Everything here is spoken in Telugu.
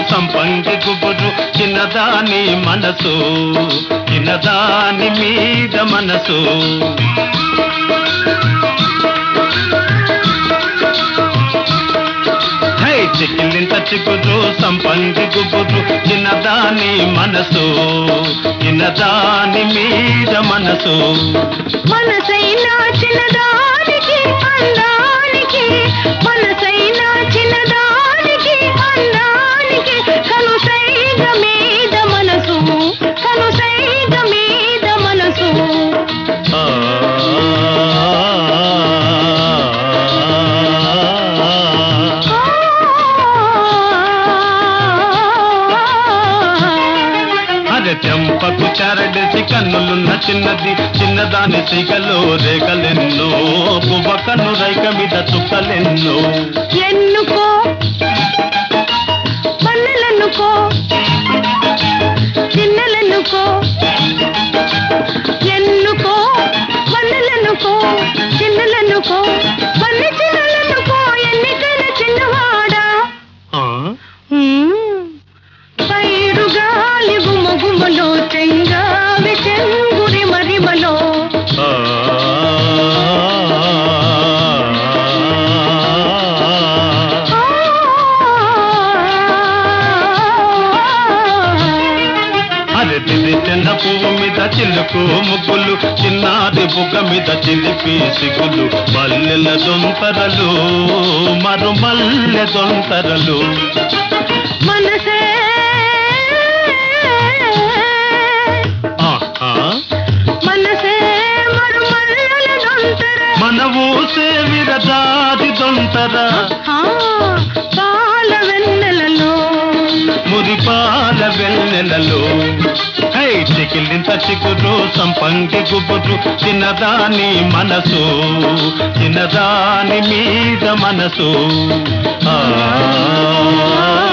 సంపంగి గుబురు చిన్నదాని మనసు చిన్నదాని మీద మనసు హై చిక్కిలింత చిగురు సంపంగి గుబురు చిన్నదాని మనసు చిన్నదాని మీద మనసు మనసైనా చిన్నదానికి అందానికి మనసైనా చిన్నదానికి అందానికి కనుసైగ మీద మనసు కనుసైగ మీద మనసు ఆ అరే చెంపకు చారడేసి కన్నులున్న చిన్నది చిన్నదాని సిగలో రేగలెన్నో పువ్వ కన్ను రైక మీద చుక్కలెన్నో ఎన్నుకో పన్నెలెన్నుకో చిన్నలెన్నుకో ఎన్నుకో పన్నెలెన్నుకో చిన్నలెన్నుకో పన్నె చిన్నలెన్నుకో ఎన్నికల చిన్నవాడా ఆ? హ్మ్. పైరు గాలి గుమగుమలో చెంగావి చెంగురి మరిమలో ఆ. అరే తిది చిన్న పువ్వు మీద చిలుకు ముగ్గులు చిన్నాది బుగ్గ మీద చిలిపి సిగులు మల్లెల దొంతరలు మరు మల్లె దొంతరలు మనసే ఆహా. మనసే మరుమల్లల దొంతర మన ఊసే విరదాది దొంతర ఆ, పాల వెన్నెలలో మురిపాల వెన్నెలలో హై చికిలింత చిగురు సంపంగి గుబురు చిన్నదాని మనసు చిన్నదాని మీద మనసు ఆ